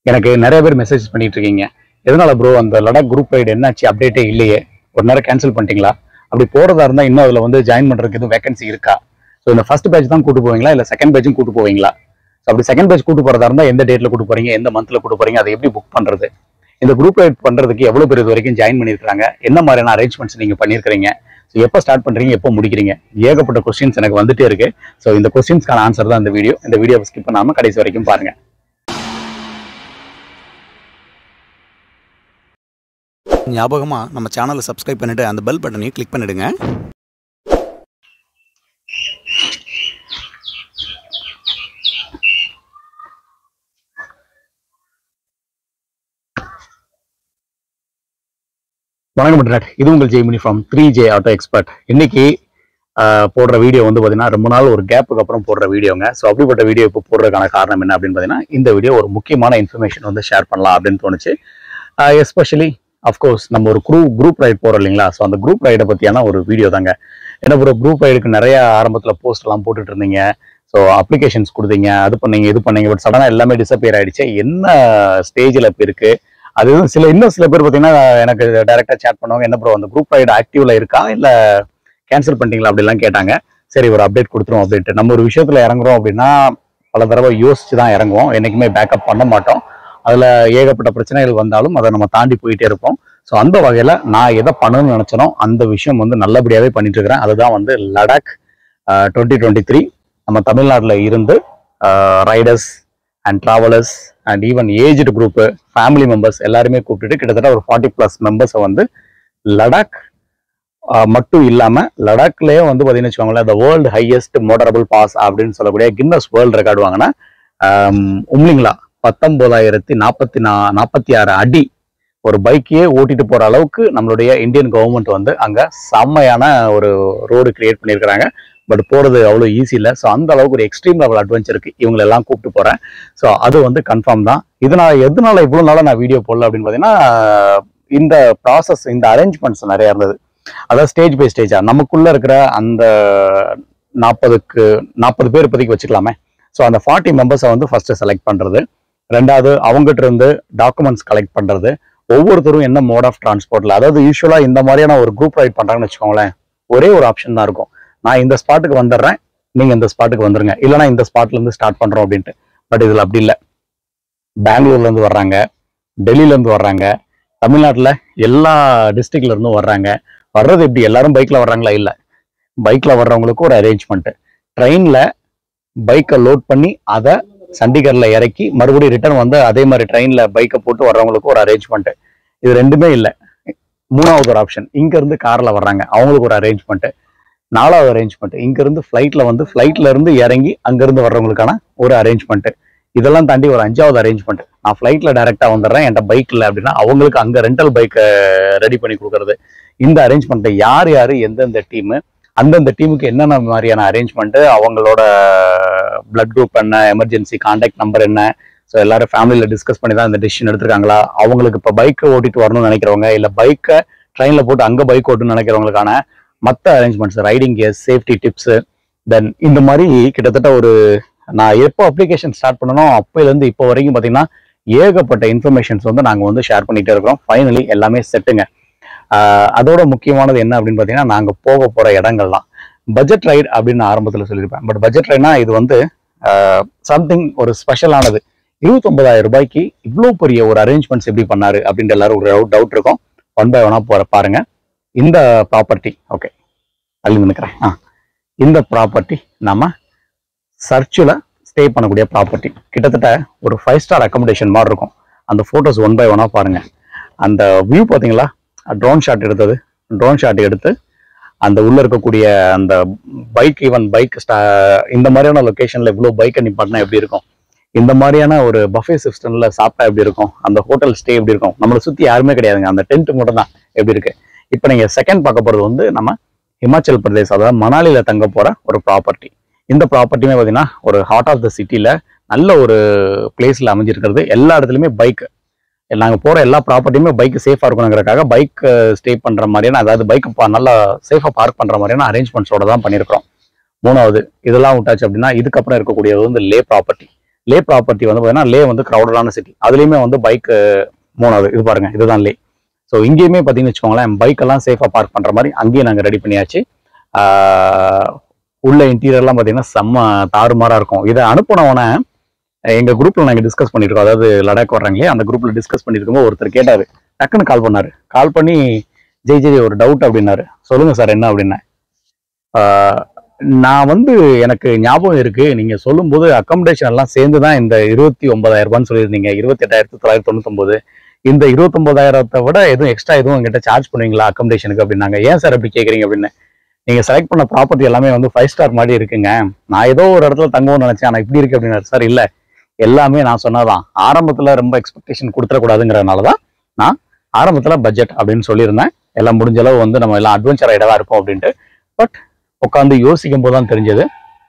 எனக்கு நிறைய பேர் மெசேஜ் பண்ணிட்டு இருக்கீங்க எதனால ப்ரோ அந்த லடாக் குரூப் ரைடு என்னாச்சு அப்டேட்டே இல்லையே ஒரு நேரம் கேன்சல் பண்ணிட்டீங்களா அப்படி போறதா இருந்தா இன்னும் அதுல வந்து ஜாயின் பண்றதுக்கு எதுவும் வேகன்சி இருக்கா ஸோ இந்த ஃபர்ஸ்ட் பேட்ச் தான் கூட்டு போவீங்களா இல்ல செகண்ட் பேட்சும் கூட்டு போவீங்களா ஸோ அப்படி செகண்ட் பேட்ச் கூட்டு போறதா இருந்தா எந்த டேட்ல கூட்டு போறீங்க எந்த மந்த்ல கூட்டு போறீங்க அதை எப்படி புக் பண்றது இந்த குரூப் ரைட் பண்றதுக்கு எவ்வளவு பேர் இது வரைக்கும் ஜாயின் பண்ணிருக்காங்க என்ன மாதிரியான அரேஞ்ச்மெண்ட்ஸ் நீங்க பண்ணிருக்கீங்க ஸோ எப்போ ஸ்டார்ட் பண்றீங்க எப்போ முடிக்கிறீங்க ஏகப்பட்ட கொஸ்டின்ஸ் எனக்கு வந்துட்டே இருக்கு ஸோ இந்த கொஸ்டின்ஸ்க்கான ஆன்சர் தான் இந்த வீடியோ இந்த வீடியோ ஸ்கிப் பண்ணாம கடைசி வரைக்கும் பாருங்க ஞாபகமாக நம்ம சேனலை சப்ஸ்கிரைப் பண்ணிட்டு அந்த பெல் பட்டனையும் கிளிக் பண்ணிடுங்க வணக்கம் இன்டர்நெட் இது உங்கள் Jaimini from three J auto expert இன்னைக்கு ஆஹ், போடுற வீடியோ வந்து பார்த்தீங்கன்னா ரொம்ப நாள் ஒரு கேப்புக்கு அப்புறம் போடுற வீடியோங்க ஸோ அப்படிப்பட்ட வீடியோ இப்போ போடுறதுக்கான காரணம் என்ன அப்படின்னு பார்த்தீங்கன்னா இந்த வீடியோ ஒரு முக்கியமான இன்ஃபர்மேஷன் வந்து ஷேர் பண்ணலாம் அப்படின்னு தோணுச்சு எஸ்பெஷலி அஃப்கோர்ஸ் நம்ம ஒரு குரூப் குரூப் ரைட் போகிறோம் இல்லைங்களா ஸோ அந்த குரூப் ரைடை பற்றியான ஒரு வீடியோ தாங்க ஏன்னா ஒரு குரூப் ரைடுக்கு நிறைய ஆரம்பத்தில் போஸ்ட் எல்லாம் போட்டுட்டு இருந்தீங்க ஸோ அப்ளிகேஷன்ஸ் கொடுத்தீங்க அது பண்ணீங்க இது பண்ணீங்க பட் சடனாக எல்லாமே டிசப்பியர் ஆயிடுச்சு என்ன ஸ்டேஜில் இப்போ இருக்கு அது எதுவும் சில இன்னும் சில பேர் பார்த்தீங்கன்னா எனக்கு டைரக்டா சேட் பண்ணுவாங்க என்ன ப்ரோ அந்த குரூப் ரைடு ஆக்டிவ்ல இருக்கா இல்ல கேன்சல் பண்ணிட்டீங்களா அப்படிலாம் கேட்டாங்க சரி ஒரு அப்டேட் கொடுத்துரும் அப்படின்ட்டு நம்ம ஒரு விஷயத்துல இறங்குறோம் அப்படின்னா பல தடவை யோசிச்சு தான் இறங்குவோம் என்னைக்குமே பேக்கப் பண்ண மாட்டோம் அதுல ஏகப்பட்ட பிரச்சனைகள் வந்தாலும் அதை நம்ம தாண்டி போயிட்டே இருப்போம் ஸோ அந்த வகையில நான் எதை பண்ணணும்னு நினைச்சனோ அந்த விஷயம் வந்து நல்லபடியாவே பண்ணிட்டு இருக்கிறேன் அதுதான் வந்து லடாக் டுவெண்ட்டி டுவெண்ட்டி த்ரீ நம்ம தமிழ்நாட்டில் இருந்து riders and travellers and even aged group family members எல்லாருமே கூப்பிட்டுட்டு கிட்டத்தட்ட ஒரு ஃபார்ட்டி ப்ளஸ் மெம்பர்ஸை வந்து லடாக் ஆஹ், மட்டும் இல்லாம லடாக்லயே வந்து பார்த்தீங்கன்னு வச்சுக்கோங்களேன் the world highest motorable pass அப்படின்னு சொல்லக்கூடிய கின்னஸ் வேர்ல்டு ரெக்கார்டு வாங்கினா உம்லிங்களா பத்தொன்பதாயிரத்தி நாற்பத்தி நா நாற்பத்தி ஆறு அடி ஒரு பைக்கையே ஓட்டிட்டு போற அளவுக்கு நம்மளுடைய இந்தியன் கவர்மெண்ட் வந்து அங்க செம்மையான ஒரு ரோடு கிரியேட் பண்ணியிருக்கிறாங்க பட் போறது அவ்வளோ ஈஸி இல்லை ஸோ அந்த அளவுக்கு ஒரு எக்ஸ்ட்ரீம் லெவல் அட்வென்ச்சருக்கு இவங்களை எல்லாம் கூப்பிட்டு போறேன் ஸோ அது வந்து கன்ஃபார்ம் தான் இதனால எதனால இவ்வளவு நாளா நான் வீடியோ போடல அப்படின்னு பார்த்தீங்கன்னா இந்த ப்ராசஸ் இந்த அரேஞ்ச்மெண்ட்ஸ் நிறைய இருந்தது அதாவது ஸ்டேஜ் பை ஸ்டேஜா நமக்குள்ள இருக்கிற அந்த நாற்பதுக்கு நாற்பது பேர் இப்போதைக்கு வச்சுக்கலாமே ஸோ அந்த ஃபார்ட்டி மெம்பர்ஸை வந்து ஃபர்ஸ்ட் செலக்ட் பண்றது ரெண்டாவது அவங்ககிட்ட இருந்து டாக்குமெண்ட்ஸ் கலெக்ட் பண்றது ஒவ்வொருத்தரும் என்ன மோட் ஆஃப் டிரான்ஸ்போர்ட்ல அதாவது யூஸ்வலா இந்த மாதிரியான ஒரு குரூப் ரைட் பண்றாங்கன்னு வச்சுக்கோங்களேன் ஒரே ஒரு ஆப்ஷன் தான் இருக்கும் நான் இந்த ஸ்பாட்டுக்கு வந்துடுறேன் நீங்க இந்த ஸ்பாட்டுக்கு வந்துருங்க இல்லைன்னா இந்த ஸ்பாட்ல இருந்து ஸ்டார்ட் பண்றோம் அப்படின்ட்டு பட் இதுல அப்படி இல்லை பெங்களூர்ல இருந்து வர்றாங்க டெல்லியில இருந்து வர்றாங்க தமிழ்நாட்டுல எல்லா டிஸ்ட்ரிக்ட்ல இருந்தும் வர்றாங்க வர்றது எப்படி எல்லாரும் பைக்ல வர்றாங்களா இல்ல பைக்ல வர்றவங்களுக்கு ஒரு அரேஞ்ச்மெண்ட் ட்ரெயின்ல பைக்கை லோட் பண்ணி அதை சண்டிகர்ல இறக்கி மறுபடியும் ரிட்டர்ன் வந்து அதே மாதிரி ட்ரெயின்ல பைக்கை போட்டு வர்றவங்களுக்கு ஒரு அரேஞ்ச்மெண்ட் இது ரெண்டுமே இல்லை மூணாவது ஒரு ஆப்ஷன் இங்க இருந்து கார்ல வர்றாங்க அவங்களுக்கு ஒரு அரேஞ்ச்மெண்ட் நாலாவது அரேஞ்ச்மெண்ட் இங்க இருந்து ஃபிளைட்ல வந்து ஃபிளைட்ல இருந்து இறங்கி அங்க இருந்து வர்றவங்களுக்கான ஒரு அரேஞ்ச்மெண்ட் இதெல்லாம் தாண்டி ஒரு அஞ்சாவது அரேஞ்ச்மெண்ட் நான் ஃபிளைட்ல டைரக்டா வந்துடுறேன் என்கிட்ட பைக் இல்லை அப்படின்னா அவங்களுக்கு அங்க ரெண்டல் பைக்கை ரெடி பண்ணி கொடுக்கறது இந்த அரேஞ்ச்மெண்ட்டை யார் யார் எந்தெந்த டீம் அந்தந்த டீமுக்கு என்னென்ன மாதிரியான அரேஞ்ச்மெண்ட் அவங்களோட பிளட் குரூப் என்ன எமர்ஜென்சி கான்டாக்ட் நம்பர் என்ன ஸோ எல்லாரும் ஃபேமிலியில் டிஸ்கஸ் பண்ணி தான் இந்த டிசிஷன் எடுத்திருக்காங்களா அவங்களுக்கு இப்போ பைக்கை ஓட்டிட்டு வரணும்னு நினைக்கிறவங்க இல்லை பைக்கை ட்ரெயினில் போட்டு அங்கே பைக் ஓட்டணும்னு நினைக்கிறவங்களுக்கான மற்ற அரேஞ்ச்மெண்ட்ஸ் ரைடிங் கேஸ் சேஃப்டி டிப்ஸ் தென் இந்த மாதிரி கிட்டத்தட்ட ஒரு நான் எப்போ அப்ளிகேஷன் ஸ்டார்ட் பண்ணனோ அப்போலேருந்து இப்போ வரைக்கும் பார்த்தீங்கன்னா ஏகப்பட்ட இன்ஃபர்மேஷன்ஸ் வந்து நாங்கள் வந்து ஷேர் பண்ணிகிட்டே இருக்கிறோம் ஃபைனலி எல்லாமே செட்டுங்க ஆஹ் அதோட முக்கியமானது என்ன அப்படின்னு பார்த்தீங்கன்னா நாங்கள் போக போகிற இடங்கள்லாம் பட்ஜெட் ரைட் அப்படின்னு ஆரம்பத்தில் சொல்லியிருப்பேன் பட் பட்ஜெட் ரைட்னா இது வந்து சம்திங் ஒரு ஸ்பெஷலானது இருபத்தொன்பதாயிரம் ரூபாய்க்கு இவ்வளோ பெரிய ஒரு அரேஞ்ச்மெண்ட்ஸ் எப்படி பண்ணாரு அப்படின்ற எல்லாரும் ஒரு டவுட் இருக்கும் ஒன் பை ஒன்னா போற பாருங்க இந்த ப்ராப்பர்ட்டி ஓகே அள்ளி நினைக்கிறேன் ஆ இந்த ப்ராப்பர்ட்டி நம்ம சர்ச்சில் ஸ்டே பண்ணக்கூடிய ப்ராப்பர்ட்டி கிட்டத்தட்ட ஒரு ஃபைவ் ஸ்டார் அக்கமடேஷன் மாதிரி இருக்கும் அந்த ஃபோட்டோஸ் ஒன் பை ஒன்னா பாருங்க அந்த வியூ பார்த்தீங்களா ட்ரோன் ஷாட் எடுத்தது ட்ரோன் ஷாட் எடுத்து அந்த உள்ள இருக்கக்கூடிய அந்த பைக் ஈவன் பைக் இந்த மாதிரியான லொகேஷன்ல இவ்வளோ பைக்கை நிப்பாட்டினா எப்படி இருக்கும் இந்த மாதிரியான ஒரு பஃபே சிஸ்டம்ல சாப்பிட்டா எப்படி இருக்கும் அந்த ஹோட்டல் ஸ்டே எப்படி இருக்கும் நம்மளை சுத்தி யாருமே கிடையாதுங்க அந்த டென்ட் மட்டும் தான் எப்படி இருக்கு இப்போ நீங்க செகண்ட் பார்க்க போறது வந்து நம்ம ஹிமாச்சல் பிரதேஷ் அதாவது மணாலியில தங்க போற ஒரு ப்ராப்பர்ட்டி இந்த ப்ராப்பர்ட்டியுமே பார்த்தீங்கன்னா ஒரு ஹார்ட் ஆஃப் த சிட்டில நல்ல ஒரு பிளேஸ்ல அமைஞ்சிருக்கிறது எல்லா இடத்துலையுமே பைக் நாங்க போற எல்லா ப்ராப்பர்ட்டியுமே பைக் சேஃபா இருக்கணுங்கிறதுக்காக பைக் ஸ்டே பண்ற மாதிரியான அதாவது பைக் நல்லா சேஃபா பார்க் பண்ற மாதிரியான அரேஞ்ச்மெண்ட்ஸோட தான் பண்ணியிருக்கிறோம் மூணாவது இதெல்லாம் விட்டாச்சு அப்படின்னா இதுக்கப்புறம் இருக்கக்கூடியது வந்து லே ப்ராப்பர்ட்டி லே ப்ராப்பர்ட்டி வந்து பார்த்தீங்கன்னா லே வந்து க்ரௌடடான சிட்டி அதுலேயுமே வந்து பைக் மூணாவது இது பாருங்க இதுதான் லே ஸோ இங்கேயுமே பார்த்தீங்கன்னு வச்சுக்கோங்களேன் பைக் எல்லாம் சேஃபாக பார்க் பண்ணுற மாதிரி அங்கேயும் நாங்கள் ரெடி பண்ணியாச்சு ஆஹ் உள்ள இன்டீரியர்லாம் பார்த்தீங்கன்னா செம்ம தாறுமாறாக இருக்கும் இதை அனுப்புனவன எங்கள் குரூப்பில் நாங்கள் டிஸ்கஸ் பண்ணியிருக்கோம் அதாவது லடாக் வர்றாங்களே அந்த குரூப்பில் டிஸ்கஸ் பண்ணியிருக்கும்போது ஒருத்தர் கேட்டார் டக்குன்னு கால் பண்ணார் கால் பண்ணி ஜெய் ஜெய் ஒரு டவுட் அப்படின்னாரு சொல்லுங்கள் சார் என்ன அப்படின்னேன் ஆஹ் நான் வந்து எனக்கு ஞாபகம் இருக்கு நீங்க சொல்லும்போது அக்கமடேஷன் எல்லாம் சேர்ந்து தான் இந்த இருபத்தி ஒன்பதாயிரம் ரூபான்னு சொல்லியிருந்தீங்க இருபத்தி எட்டாயிரத்தி தொள்ளாயிரத்தி தொண்ணூத்தொன்பது இந்த இருபத்தொன்பதாயிரத்தை விட எதுவும் எக்ஸ்ட்ரா எதுவும் எங்கிட்ட சார்ஜ் பண்ணுவீங்களா அக்கமடேஷனுக்கு அப்படின்னாங்க ஏன் சார் அப்படி கேட்குறீங்க அப்படின்னு நீங்க செலக்ட் பண்ண ப்ராப்பர்ட்டி எல்லாமே வந்து ஃபைவ் ஸ்டார் மாதிரி இருக்குங்க நான் ஏதோ ஒரு இடத்துல தங்குவோம்னு நினைச்சேன் ஆனா இப்படி இருக்கு அப்படின்னாரு சார் இல்ல எல்லாமே நான் சொன்னதான் ஆரம்பத்துல ரொம்ப எக்ஸ்பெக்டேஷன் கொடுத்துடக்கூடாதுங்கிறதுனால தான் நான் ஆரம்பத்துல பட்ஜெட் அப்படின்னு சொல்லியிருந்தேன் எல்லாம் முடிஞ்ச அளவு வந்து நம்ம எல்லாம் அட்வென்ச்சர் ரைடாக இருக்கும் அப்படின்ட்டு பட் உட்காந்து யோசிக்கும் போது தான் தெரிஞ்சது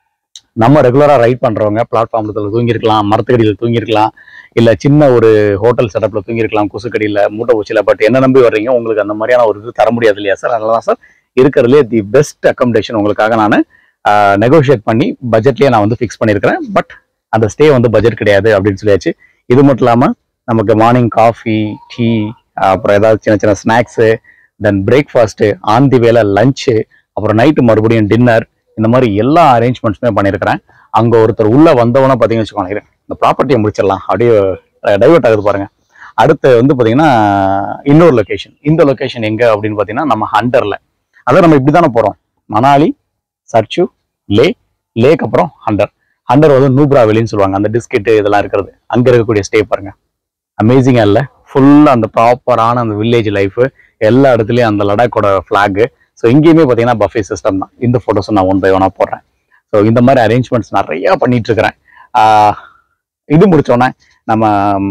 நம்ம ரெகுலரா ரைட் பண்றவங்க பிளாட்ஃபார்ம்ல தூங்கியிருக்கலாம் மரத்துக்கடியில் தூங்கியிருக்கலாம் இல்ல சின்ன ஒரு ஹோட்டல் செட்டப்ல தூங்கியிருக்கலாம் கொசுக்கடியில மூட்டை பூச்சியில பட் என்ன நம்பி வர்றீங்க உங்களுக்கு அந்த மாதிரியான ஒரு இது தர முடியாது இல்லையா சார் அதனால தான் சார் இருக்கிறதுலே தி பெஸ்ட் அக்கமடேஷன் உங்களுக்காக நான் நெகோஷியேட் பண்ணி பட்ஜெட்லயே நான் வந்து ஃபிக்ஸ் பண்ணியிருக்கிறேன் பட் அந்த ஸ்டே வந்து பட்ஜெட் கிடையாது அப்படின்னு சொல்லியாச்சு இது மட்டும் இல்லாம நமக்கு மார்னிங் காஃபி டீ அப்புறம் ஏதாவது சின்ன சின்ன snacks then breakfast on the வேலை லஞ்சு அப்புறம் நைட்டு மறுபடியும் டின்னர் இந்த மாதிரி எல்லா அரேஞ்ச்மெண்ட்ஸுமே பண்ணியிருக்கிறேன் அங்கே ஒருத்தர் உள்ள வந்தவன பார்த்தீங்கன்னு வச்சுக்கோங்க இந்த ப்ராப்பர்ட்டியை முடிச்சிடலாம் அப்படியே டைவர்ட் ஆகுது பாருங்க அடுத்து வந்து பார்த்தீங்கன்னா இன்னொரு லொகேஷன் இந்த லொகேஷன் எங்க அப்படின்னு பார்த்தீங்கன்னா நம்ம ஹண்டர்ல அதான் நம்ம இப்படி தானே போகிறோம் மணாலி சர்ச்சு லே லேக் அப்புறம் ஹண்டர் ஹண்டர் வந்து நூப்ரா வெளின்னு சொல்லுவாங்க அந்த டிஸ்கெட்டு இதெல்லாம் இருக்கிறது அங்கே இருக்கக்கூடிய ஸ்டே பாருங்க அமேசிங்காக இல்லை ஃபுல்லாக அந்த ப்ராப்பரான அந்த வில்லேஜ் லைஃப் எல்லா இடத்துலையும் அந்த லடாக்கோட ஃப்ளாகு ஸோ இங்கேயுமே பார்த்தீங்கன்னா பஃபே சிஸ்டம் தான் இந்த ஃபோட்டோஸும் நான் ஒன் பை ஒன்னாக போடுறேன் ஸோ இந்த மாதிரி அரேஞ்ச்மெண்ட்ஸ் நிறையா பண்ணிட்டு இருக்கிறேன் ஆஹ் இது முடிச்சோன்னே நம்ம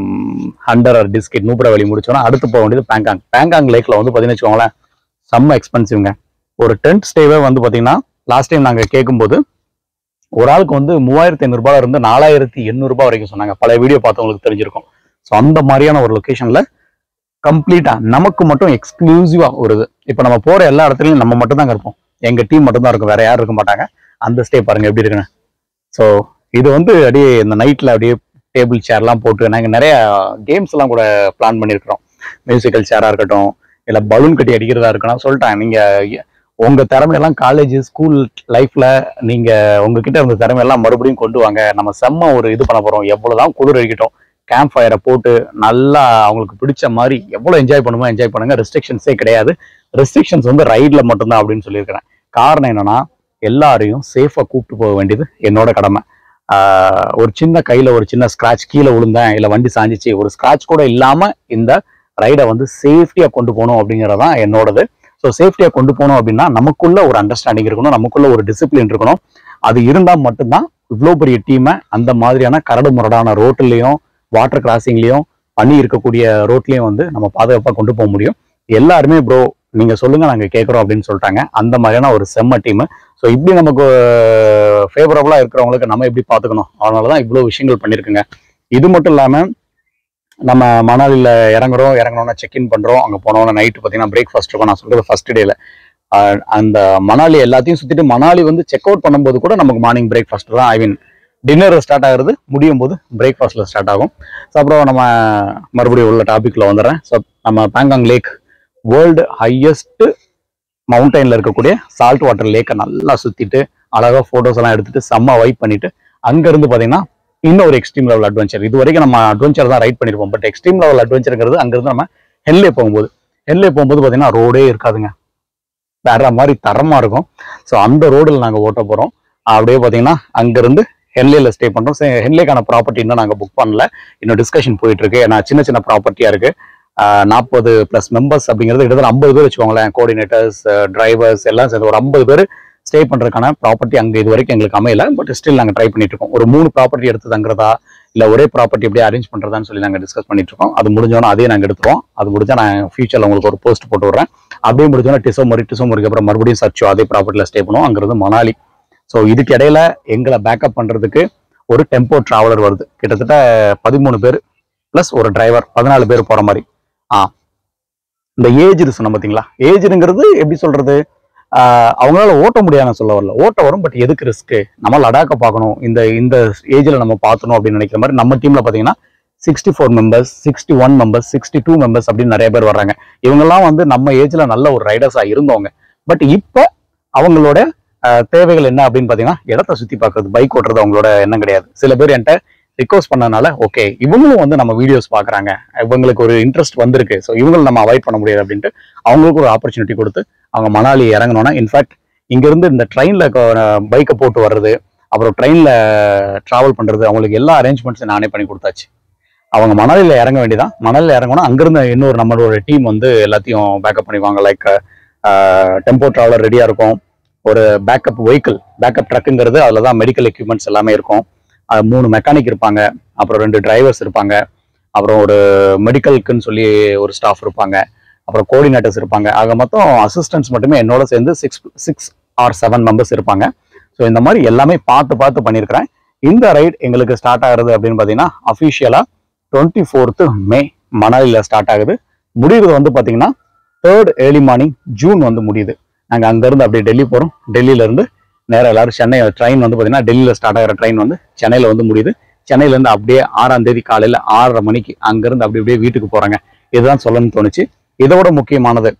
ஹண்டர் டிஸ்கெட் நூப்ரா வெளி முடிச்சோன்னா அடுத்து போக வேண்டியது பேங்காங் பேங்காங் லேக்கில் வந்து பார்த்தீங்கன்னு வச்சுக்கோங்களேன் செம்ம எக்ஸ்பென்சிவ்ங்க ஒரு டென்ட் ஸ்டேவே வந்து பார்த்தீங்கன்னா லாஸ்ட் டைம் நாங்கள் கேட்கும்போது ஒரு ஆளுக்கு வந்து மூவாயிரத்தி ஐநூறுரூபா இருந்து நாலாயிரத்தி எண்ணூறுபா வரைக்கும் சொன்னாங்க பழைய வீடியோ பார்த்தவங்களுக்கு தெரிஞ்சிருக்கும் ஸோ அந்த மாதிரியான ஒரு லொக்கேஷனில் கம்ப்ளீட்டா நமக்கு மட்டும் எக்ஸ்க்ளூசிவா ஒரு இது இப்போ நம்ம போற எல்லா இடத்துலயும் நம்ம மட்டும் தாங்க இருப்போம் எங்க டீம் மட்டும் தான் இருக்கும் வேற யாரும் இருக்க மாட்டாங்க அந்த ஸ்டே பாருங்க எப்படி இருக்குன்னு ஸோ இது வந்து அப்படியே இந்த நைட்ல அப்படியே டேபிள் சேர்லாம் போட்டு நாங்கள் நிறைய கேம்ஸ் எல்லாம் கூட பிளான் பண்ணியிருக்கிறோம் மியூசிக்கல் சேரா இருக்கட்டும் இல்ல பலூன் கட்டி அடிக்கிறதா இருக்கணும் சொல்லிட்டேன் நீங்க உங்க திறமையெல்லாம் காலேஜ் ஸ்கூல் லைஃப்ல நீங்க உங்ககிட்ட இருந்த திறமையெல்லாம் மறுபடியும் கொண்டு வாங்க நம்ம செம்ம ஒரு இது பண்ண போறோம் எவ்வளவுதான் குளிர் அடிக்கட்டும் கேம்ப் ஃபயரை போட்டு நல்லா அவங்களுக்கு பிடிச்ச மாதிரி எவ்வளவு என்ஜாய் பண்ணுமோ என்ஜாய் பண்ணுங்க ரெஸ்ட்ரிக்ஷன்ஸே கிடையாது ரெஸ்ட்ரிக்ஷன்ஸ் வந்து ரைட்ல மட்டும்தான் அப்படின்னு சொல்லியிருக்கிறேன் காரணம் என்னன்னா எல்லாரையும் சேஃபா கூப்பிட்டு போக வேண்டியது என்னோட கடமை ஆஹ் ஒரு சின்ன கையில ஒரு சின்ன ஸ்கிராட்ச் கீழே விழுந்தேன் இல்ல வண்டி சாஞ்சிச்சு ஒரு ஸ்கிராட்ச் கூட இல்லாம இந்த ரைடை வந்து சேஃப்டியா கொண்டு போகணும் அப்படிங்கறதான் என்னோடது ஸோ சேஃப்டியா கொண்டு போகணும் அப்படின்னா நமக்குள்ள ஒரு அண்டர்ஸ்டாண்டிங் இருக்கணும் நமக்குள்ள ஒரு டிசிப்ளின் இருக்கணும் அது இருந்தா மட்டும்தான் இவ்வளோ பெரிய டீமை அந்த மாதிரியான கரடு முரடான ரோட்லயும் வாட்டர் கிராசிங்லயும் பண்ணி இருக்கக்கூடிய ரோட்லயும் வந்து நம்ம பாதுகாப்பா கொண்டு போக முடியும் எல்லாருமே ப்ரோ நீங்க சொல்லுங்க நாங்க கேட்குறோம் அப்படின்னு சொல்லிட்டாங்க அந்த மாதிரியான ஒரு செம்ம டீம் ஸோ இப்படி நமக்கு ஃபேவரபுளா இருக்கிறவங்களுக்கு நம்ம எப்படி பார்த்துக்கணும் அதனாலதான் இவ்வளோ விஷயங்கள் பண்ணியிருக்குங்க இது மட்டும் இல்லாம நம்ம மணாலியில் இறங்குறோம் இறங்கணும்னா செக்இன் பண்றோம் அங்க போனோம்னா நைட்டு பார்த்தீங்கன்னா பிரேக்ஃபாஸ்ட் இருக்கும் நான் சொல்றது ஃபர்ஸ்ட் டேல அந்த மணாலி எல்லாத்தையும் சுத்திட்டு மணாலி வந்து செக் அவுட் பண்ணும்போது கூட நமக்கு மார்னிங் பிரேக்ஃபாஸ்ட் தான் ஐ மீன் டின்னர் ஸ்டார்ட் ஆகுறது முடியும் போது பிரேக்ஃபாஸ்ட்ல ஸ்டார்ட் ஆகும் ஸோ அப்புறம் நம்ம மறுபடியும் உள்ள டாபிக்ல வந்துடுறேன் ஸோ நம்ம பேங்காங் லேக் வேர்ல்டு ஹையஸ்ட் மவுண்டன்ல இருக்கக்கூடிய சால்ட் வாட்டர் லேக்கை நல்லா சுத்திட்டு அழகா போட்டோஸ் எல்லாம் எடுத்துட்டு செம்ம வைப் பண்ணிட்டு அங்க இருந்து பாத்தீங்கன்னா இன்னும் ஒரு எக்ஸ்ட்ரீம் லெவல் அட்வென்ச்சர் இது வரைக்கும் நம்ம அட்வென்ச்சர் தான் ரைட் பண்ணிருப்போம் பட் எக்ஸ்ட்ரீம் லெவல் அட்வென்ச்சருங்கிறது அங்கிருந்து நம்ம ஹெல்லே போகும்போது ஹெல்லே போகும்போது பாத்தீங்கன்னா ரோடே இருக்காதுங்க வேற மாதிரி தரமா இருக்கும் ஸோ அந்த ரோடில் நாங்க ஓட்ட போறோம் அப்படியே பாத்தீங்கன்னா அங்கிருந்து ஹென்லேல ஸ்டே பண்றோம் சரி, ஹென்லேக்கான ப்ராப்பர்ட்டி இன்னும் நாங்க புக் பண்ணல இன்னும் டிஸ்கஷன் போயிட்டு இருக்கு ஏன்னா சின்ன சின்ன ப்ராப்பர்ட்டியா இருக்கு நாற்பது ப்ளஸ் மெம்பர்ஸ் அப்படிங்கிறது கிட்டத்தட்ட ஐம்பது பேர் வச்சுக்கோங்களேன் கோஆர்டினேட்டர்ஸ் டிரைவர்ஸ் எல்லாம் சேர்ந்து ஒரு ஐம்பது பேர் ஸ்டே பண்றதுக்கான ப்ராப்பர்ட்டி அங்க இது வரைக்கும் எங்களுக்கு அமையல பட் ஸ்டில் நாங்க ட்ரை பண்ணிட்டு இருக்கோம் ஒரு மூணு ப்ராப்பர்ட்டி எடுத்து தங்குறதா இல்ல ஒரே ப்ராப்பர்ட்டி எப்படி அரேஞ்ச் பண்றதான்னு சொல்லி நாங்க டிஸ்கஸ் பண்ணிட்டு இருக்கோம் அது முடிஞ்சோன்னா அதே நாங்க எடுத்துருவோம் அது முடிஞ்சா நான் ஃபியூச்சர்ல உங்களுக்கு ஒரு போஸ்ட் போட்டு விடுறேன் அப்படியே முடிஞ்சோன்னா டிசம்பர் டிசம்பருக்கு அப்புறம் மறுபடியும் சர்ச்சோ அதே ப்ராப்பர்ட்டில ஸ்டே பண்ணுவோம் அங்கிருந்து மணாலி ஸோ இதுக்கு இடையில எங்களை பேக்கப் பண்றதுக்கு ஒரு டெம்போ டிராவலர் வருது கிட்டத்தட்ட பதிமூணு பேர் ப்ளஸ் ஒரு டிரைவர் பதினாலு பேர் போற மாதிரி ஆ இந்த ஏஜ் சொன்ன பார்த்தீங்களா ஏஜ்ங்கிறது எப்படி சொல்றது ஆஹ் அவங்களால ஓட்ட முடியாதுன்னு சொல்ல வரல ஓட்ட வரும் பட் எதுக்கு ரிஸ்க் நம்ம லடாக்கை பார்க்கணும் இந்த இந்த ஏஜ்ல நம்ம பார்த்தணும் அப்படின்னு நினைக்கிற மாதிரி நம்ம டீம்ல பாத்தீங்கன்னா sixty four members sixty one members sixty two members அப்படின்னு நிறைய பேர் வர்றாங்க இவங்கெல்லாம் வந்து நம்ம ஏஜ்ல நல்ல ஒரு ரைடர்ஸா இருந்தவங்க பட் இப்போ அவங்களோட ஆஹ், தேவைகள் என்ன அப்படின்னு பாத்தீங்கன்னா இடத்த சுத்தி பார்க்கறது பைக் ஓட்டுறது அவங்களோட எண்ணம் கிடையாது சில பேர் என்கிட்ட ரிக்வஸ்ட் பண்ணனால ஓகே இவங்களும் வந்து நம்ம வீடியோஸ் பார்க்கறாங்க இவங்களுக்கு ஒரு இன்ட்ரெஸ்ட் வந்திருக்கு ஸோ இவங்களை நம்ம அவாய்ட் பண்ண முடியாது அப்படின்ட்டு அவங்களுக்கு ஒரு ஆப்பர்ச்சுனிட்டி கொடுத்து அவங்க மணாலி இறங்கணும்னா இன்ஃபேக்ட் இங்கிருந்து இந்த ட்ரெயின்ல பைக்கை போட்டு வர்றது அப்புறம் ட்ரெயின்ல டிராவல் பண்றது அவங்களுக்கு எல்லா அரேஞ்ச்மெண்ட்ஸும் நானே பண்ணி கொடுத்தாச்சு அவங்க மணாலியில் இறங்க வேண்டியதான் மணாலியில் இறங்கணும் அங்கிருந்து இன்னொரு நம்மளோட டீம் வந்து எல்லாத்தையும் பேக்கப் பண்ணிக்குவாங்க லைக் டெம்போ ட்ராவலர் ரெடியாக இருக்கும் ஒரு பேக்கப் வெஹிக்கிள் பேக்கப் ட்ரக்குங்கிறது அதில் தான் மெடிக்கல் எக்யூப்மெண்ட்ஸ் எல்லாமே இருக்கும் அது மூணு மெக்கானிக் இருப்பாங்க அப்புறம் ரெண்டு டிரைவர்ஸ் இருப்பாங்க அப்புறம் ஒரு மெடிக்கலுக்குன்னு சொல்லி ஒரு ஸ்டாஃப் இருப்பாங்க அப்புறம் கோஆர்டினேட்டர்ஸ் இருப்பாங்க ஆக மொத்தம் அசிஸ்டன்ஸ் மட்டுமே என்னோட சேர்ந்து six six or seven members இருப்பாங்க ஸோ இந்த மாதிரி எல்லாமே பார்த்து பார்த்து பண்ணியிருக்கிறேன் இந்த ரைட் எங்களுக்கு ஸ்டார்ட் ஆகுறது அப்படின்னு பார்த்தீங்கன்னா அஃபிஷியலாக டுவெண்ட்டி ஃபோர்த்து மே மணாலியில் ஸ்டார்ட் ஆகுது முடியுறது வந்து பார்த்தீங்கன்னா தேர்ட் ஏர்லி மார்னிங் ஜூன் வந்து முடியுது நாங்கள் அங்கேருந்து அப்படியே டெல்லி போகிறோம் டெல்லியிலேருந்து நேராக எல்லாரும் சென்னை ட்ரெயின் வந்து பார்த்தீங்கன்னா டெல்லியில் ஸ்டார்ட் ஆகிற ட்ரெயின் வந்து சென்னையில் வந்து முடியுது சென்னையிலேருந்து அப்படியே ஆறாம் தேதி காலையில் ஆறரை மணிக்கு அங்கேருந்து அப்படி அப்படியே வீட்டுக்கு போகிறாங்க இதுதான் சொல்லணும்னு தோணுச்சு இதோட முக்கியமானது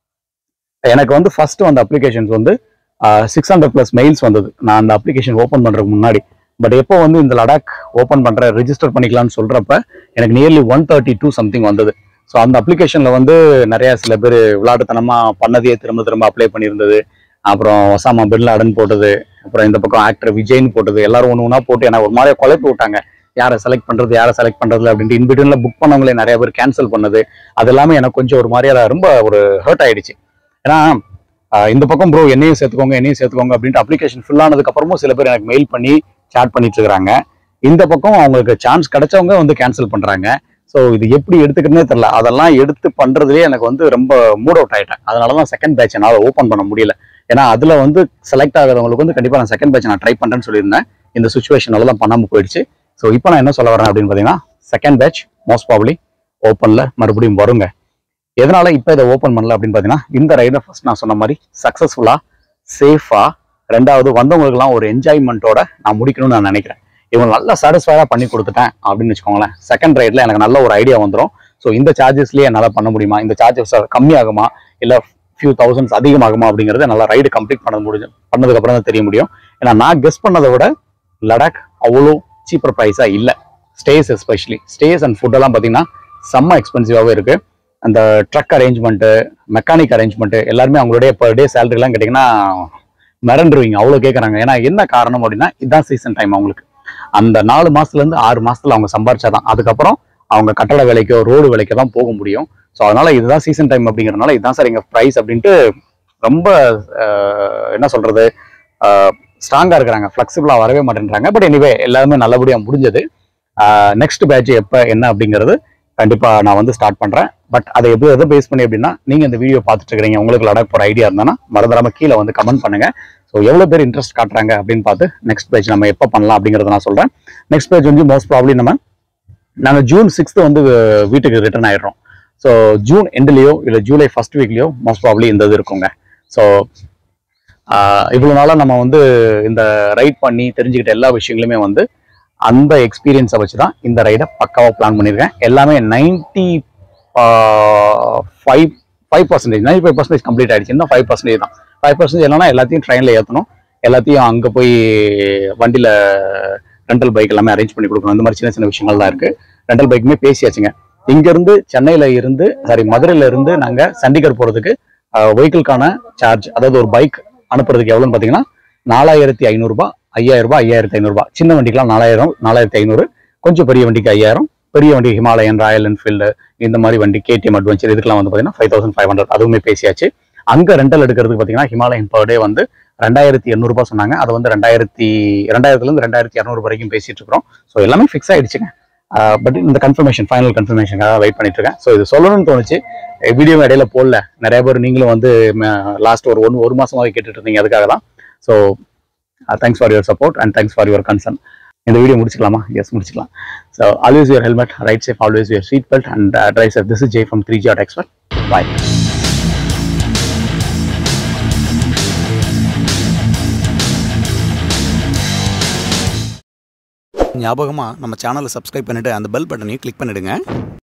எனக்கு வந்து ஃபர்ஸ்ட் வந்த அப்ளிகேஷன்ஸ் வந்து சிக்ஸ் ஹண்ட்ரட் ப்ளஸ் மெயில்ஸ் வந்தது நான் அந்த அப்ளிகேஷன் ஓப்பன் பண்ணுறதுக்கு முன்னாடி பட் எப்போ வந்து இந்த லடாக் ஓப்பன் பண்ணுற ரிஜிஸ்டர் பண்ணிக்கலாம்னு சொல்கிறப்ப எனக்கு nearly one thirty two something வந்தது ஸோ அந்த அப்ளிகேஷனில் வந்து நிறைய சில பேர் விளையாட்டுத்தனமாக பண்ணதையே திரும்ப திரும்ப அப்ளை பண்ணியிருந்தது அப்புறம் ஒசாமா பின் லாடன் போட்டது அப்புறம் இந்த பக்கம் ஆக்டர் விஜய்னு போட்டது எல்லாரும் ஒன்று ஒன்றா போட்டு எனக்கு ஒரு மாதிரி குழப்பி விட்டாங்க யாரை செலக்ட் பண்றது யாரை செலக்ட் பண்றதுல அப்படின்ட்டு இன்பிட்வீன்ல புக் பண்ணவங்களே நிறைய பேர் கேன்சல் பண்ணது அது எல்லாமே எனக்கு கொஞ்சம் ஒரு மாதிரியா ரொம்ப ஒரு ஹர்ட் ஆயிடுச்சு ஏன்னா ஆஹ் இந்த பக்கம் ப்ரோ என்னையும் சேர்த்துக்கோங்க என்னையும் சேர்த்துக்கோங்க அப்படின்ட்டு அப்ளிகேஷன் ஃபில் ஆனதுக்கு அப்புறமும் சில பேர் எனக்கு மெயில் பண்ணி சாட் பண்ணிட்டு இருக்காங்க இந்த பக்கம் அவங்களுக்கு சான்ஸ் கிடைச்சவங்க வந்து கேன்சல் பண்றாங்க ஸோ இது எப்படி எடுத்துக்கிறதுனே தெரியல அதெல்லாம் எடுத்து பண்றதுலேயே எனக்கு வந்து ரொம்ப மூட் அவுட் ஆயிட்டேன் அதனால தான் செகண்ட் பேட்ச் என்னால் ஓப்பன் பண்ண முடியல ஏன்னா அதுல வந்து செலக்ட் ஆகாதவங்களுக்கு வந்து கண்டிப்பா நான் செகண்ட் பேட்ச் நான் ட்ரை பண்றேன்னு சொல்லியிருந்தேன் இந்த சுச்சுவேஷனால தான் பண்ணாம போயிடுச்சு ஸோ இப்போ நான் என்ன சொல்ல வரேன் அப்படின்னு பார்த்தீங்கன்னா செகண்ட் பேட்ச் மோஸ்ட் ப்ராப்ளி ஓப்பனில் மறுபடியும் வருங்க எதனால இப்போ இதை ஓப்பன் பண்ணல அப்படின்னு பார்த்தீங்கன்னா இந்த ரைடை ஃபர்ஸ்ட் நான் சொன்ன மாதிரி சக்ஸஸ்ஃபுல்லாக சேஃபாக ரெண்டாவது வந்தவங்களுக்குலாம் ஒரு என்ஜாய்மெண்ட்டோட நான் முடிக்கணும்னு நான் நினைக்கிறேன் இவங்க நல்லா சாட்டிஸ்ஃபைடாக பண்ணி கொடுத்துட்டேன் அப்படின்னு வச்சுக்கோங்களேன் செகண்ட் ரைடில் எனக்கு நல்ல ஒரு ஐடியா வந்துடும் ஸோ இந்த சார்ஜஸ்லேயே என்னால் பண்ண முடியுமா இந்த சார்ஜஸ் கம்மியாகுமா இல்லை ஃபியூ தௌசண்ட்ஸ் அதிகமாகுமா அப்படிங்கிறத நல்லா ரைடு கம்ப்ளீட் பண்ண முடிஞ்சு பண்ணதுக்கு அப்புறம் தான் தெரிய முடியும் ஏன்னா நான் கெஸ் பண்ணதை விட லடாக் அவ்வளோ சீப்பர் ப்ரைஸாக இல்லை ஸ்டேஸ் எஸ்பெஷலி ஸ்டேஸ் அண்ட் ஃபுட்டெல்லாம் பார்த்தீங்கன்னா செம்ம எக்ஸ்பென்சிவாகவே இருக்கு அந்த ட்ரக் அரேஞ்ச்மெண்ட்டு மெக்கானிக் அரேஞ்ச்மெண்ட்டு எல்லாருமே அவங்களுடைய பர் டே சேலரிலாம் கேட்டிங்கன்னா மிரண்டுருவீங்க அவ்வளோ கேட்குறாங்க ஏன்னா என்ன காரணம் அப்படின்னா இதுதான் சீசன் டைம் அவங்களுக்கு அந்த நாலு மாசத்துலேருந்து ஆறு மாசத்துல அவங்க சம்பாரிச்சாதான் அதுக்கப்புறம் அவங்க கட்டட வேலைக்கோ ரோடு வேலைக்கோ தான் போக முடியும் ஸோ அதனால இதுதான் சீசன் டைம் அப்படிங்கிறதுனால இதுதான் சார் எங்கள் ப்ரைஸ் அப்படின்ட்டு ரொம்ப ஆஹ், என்ன சொல்றது ஸ்ட்ராங்காக இருக்கிறாங்க ஃப்ளெக்சிபிளாக வரவே மாட்டேன்றாங்க பட் எனிவே எல்லாருமே நல்லபடியாக முடிஞ்சது நெக்ஸ்ட் பேட்ச் எப்போ என்ன அப்படிங்கிறது கண்டிப்பாக நான் வந்து ஸ்டார்ட் பண்ணுறேன் பட் அதை எப்படி எதை பேஸ் பண்ணி அப்படின்னா நீங்கள் இந்த வீடியோ பார்த்துட்டு இருக்கிறீங்க உங்களுக்கு லடாக் போகிற ஐடியா இருந்தானா மறந்துடாம கீழே வந்து கமெண்ட் பண்ணுங்க ஸோ எவ்வளோ பேர் இன்ட்ரெஸ்ட் காட்டுறாங்க அப்படின்னு பார்த்து நெக்ஸ்ட் பேஜ் நம்ம எப்போ பண்ணலாம் அப்படிங்கிறத நான் சொல்கிறேன் நெக்ஸ்ட் பேஜ் வந்து மோஸ்ட் ப்ராப்ளி நம்ம நாங்கள் ஜூன் சிக்ஸ்த்து வந்து அஹ், வீட்டுக்கு ரிட்டர்ன் ஆயிடுறோம் ஸோ ஜூன் எண்ட்லேயோ இல்லை ஜூலை ஃபர்ஸ்ட் வீக்லேயோ மோஸ்ட் ப்ராப்ளி இந்த இது இருக்குங்க ஸோ இவ்வளோ நாளாக நம்ம வந்து இந்த ரைட் பண்ணி தெரிஞ்சுக்கிட்ட எல்லா விஷயங்களுமே வந்து அந்த எக்ஸ்பீரியன்ஸை வச்சு தான் இந்த ரைடை பக்காவாக பிளான் பண்ணியிருக்கேன் எல்லாமே ninety five five percentage ninety five percentage complete ஆயிடுச்சு இன்னும் ஃபைவ் பர்சன்டேஜ் தான் ஃபைவ் பர்சன்டேஜ் என்னன்னா எல்லாத்தையும் ட்ரெயினில் ஏற்றணும் எல்லாத்தையும் அங்கே போய் வண்டியில் ரெண்டல் பைக் எல்லாமே அரேஞ்ச் பண்ணி கொடுக்கணும் இந்த மாதிரி சின்ன சின்ன விஷயங்கள் தான் இருக்குது ரெண்டல் பைக்குமே பேசியாச்சுங்க இங்கேருந்து சென்னையில் இருந்து சாரி மதுரையில இருந்து நாங்கள் சண்டிகர் போகிறதுக்கு வெஹிக்கிள்கான சார்ஜ் அதாவது ஒரு பைக் அனுப்புறதுக்கு எவ்வளோன்னு பார்த்தீங்கன்னா நாலாயிரத்தி ஐநூறுரூபா ஐயாயிரம் ரூபாய் ஐயாயிரத்தி ஐநூறுரூபா சின்ன வண்டிக்கெலாம் நாலாயிரம் நாலாயிரத்தி ஐநூறு கொஞ்சம் பெரிய வண்டிக்கு ஐயாயிரம் பெரிய வண்டி ஹிமாலயன் ராயல் என்ஃபீல்டு இந்த மாதிரி வண்டி கேடிஎம் அட்வென்ச்சர் இதுக்கெல்லாம் வந்து பார்த்தீங்கன்னா ஃபைவ் தௌசண்ட் ஃபைவ் ஹண்ட்ரட் அதுவுமே பேசியாச்சு அங்கே ரெண்டல் எடுக்கிறதுக்கு பார்த்தீங்கன்னா ஹிமாலயன் பர் டே வந்து ரெண்டாயிரத்தி எண்ணூறுபா சொன்னாங்க அது வந்து ரெண்டாயிரத்தி ரெண்டாயிரத்துலேருந்து ரெண்டாயிரத்தி இரநூறு வரைக்கும் பேசிட்டு இருக்கிறோம் ஸோ எல்லாமே ஃபிக்ஸ் ஆயிடுச்சுங்க பட் இந்த கன்ஃபர்மேஷன் ஃபைனல் கன்ஃபர்மேஷனுக்காக வெயிட் பண்ணிட்டு இருக்கேன் ஸோ இது சொல்லணும்னு தோணுச்சு வீடியோ இடையில போடல நிறைய பேர் நீங்களும் வந்து லாஸ்ட் ஒரு ஒன்று ஒரு மாசமாவே கேட்டுட்டு இருந்தீங்க அதுக்காக தான் so thanks for your support and thanks for your concern இந்த வீடியோ முடிச்சுக்கலாமா எஸ் முடிச்சுக்கலாம் so always your helmet ride safe always your seat belt and drive safe this is J from three G auto expert bye ஞாபகமாக நம்ம சேனலை subscribe பண்ணிவிட்டு அந்த bell பட்டனையும் click பண்ணிவிடுங்க